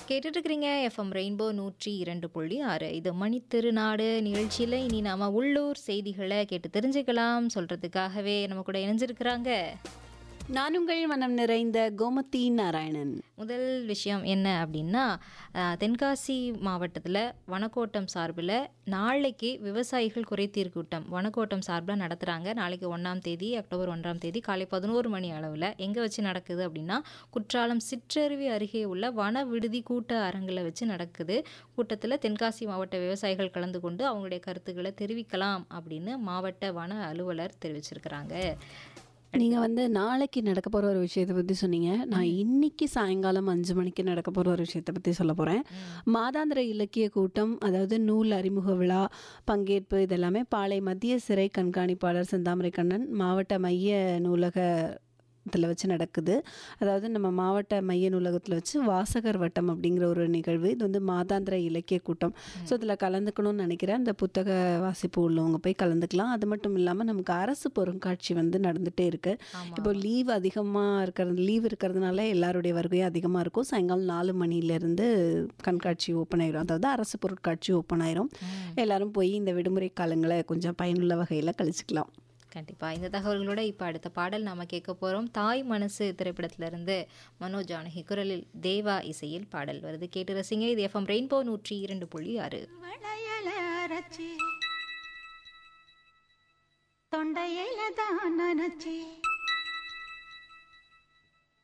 கேட்டுட்டு இருக்கிறீங்க FM rainbow நூற்றி இரண்டு புள்ளி ஆறு இது மணி திருநாடு நிகழ்ச்சியில் இனி நாம உள்ளூர் செய்திகளை கேட்டு தெரிஞ்சுக்கலாம் சொல்றதுக்காகவே நம்ம கூட இணைஞ்சிருக்கிறாங்க நான் உங்கள் மனம் நிறைந்த கோமதி நாராயணன் முதல் விஷயம் என்ன அப்படின்னா அஹ், தென்காசி மாவட்டத்தில் வனக்கோட்டம் சார்பில் நாளைக்கு விவசாயிகள் குறைதீர் கூட்டம் வனக்கோட்டம் சார்பில் நடத்துகிறாங்க நாளைக்கு ஒன்றாம் தேதி அக்டோபர் ஒன்றாம் தேதி காலை பதினோரு மணி அளவில் எங்கே வச்சு நடக்குது அப்படின்னா குற்றாலம் சிற்றருவி அருகே உள்ள வன விடுதி கூட்ட அரங்கில் வச்சு நடக்குது கூட்டத்தில் தென்காசி மாவட்ட விவசாயிகள் கலந்து கொண்டு அவங்களுடைய கருத்துக்களை தெரிவிக்கலாம் அப்படின்னு மாவட்ட வன அலுவலர் தெரிவிச்சிருக்கிறாங்க நீங்கள் வந்து நாளைக்கு நடக்க போகிற ஒரு விஷயத்தை பற்றி சொன்னீங்க நான் இன்னைக்கு சாயங்காலம் அஞ்சு மணிக்கு நடக்க போகிற ஒரு விஷயத்தை பற்றி சொல்ல போகிறேன் மாதாந்திர இலக்கிய கூட்டம் அதாவது நூல் அறிமுக விழா பங்கேற்பு இதெல்லாமே பாளை மத்திய சிறை கண்காணிப்பாளர் செந்தாமரை கண்ணன் மாவட்ட மைய நூலக இதில் வச்சு நடக்குது அதாவது நம்ம மாவட்ட மைய நூலகத்தில் வச்சு வாசகர் வட்டம் அப்படிங்கிற ஒரு நிகழ்வு இது வந்து மாதாந்திர இலக்கிய கூட்டம் ஸோ இதில் கலந்துக்கணும்னு நினைக்கிறேன் அந்த புத்தக வாசிப்பு உள்ளவங்க போய் கலந்துக்கலாம் அது மட்டும் இல்லாமல் நமக்கு அரசு பொருட்காட்சி வந்து நடந்துகிட்டே இருக்கு இப்போ லீவ் அதிகமாக இருக்கிறது லீவ் இருக்கிறதுனால எல்லாருடைய வருகையும் அதிகமாக இருக்கும் சாயங்காலம் நாலு மணிலேருந்து கண்காட்சி ஓப்பன் ஆயிரும் அதாவது அரசு பொருட்காட்சி ஓப்பன் ஆயிரும் எல்லாரும் போய் இந்த விடுமுறை காலங்களை கொஞ்சம் பயனுள்ள வகையில் கழிச்சுக்கலாம் கண்டிப்பாக இந்த தகவல்களோட இப்போ அடுத்த பாடல் நாம கேட்க போகிறோம் தாய் மனசு திரைப்படத்திலிருந்து மனோ ஜானகி குரலில் தேவா இசையில் பாடல் வருது கேட்டு ரசிங்க இது எஃப்எம் ரெயின்போ நூற்றி இரண்டு புள்ளி ஆறு வளையல அரைச்சி தொண்டையில தான் நினைச்சி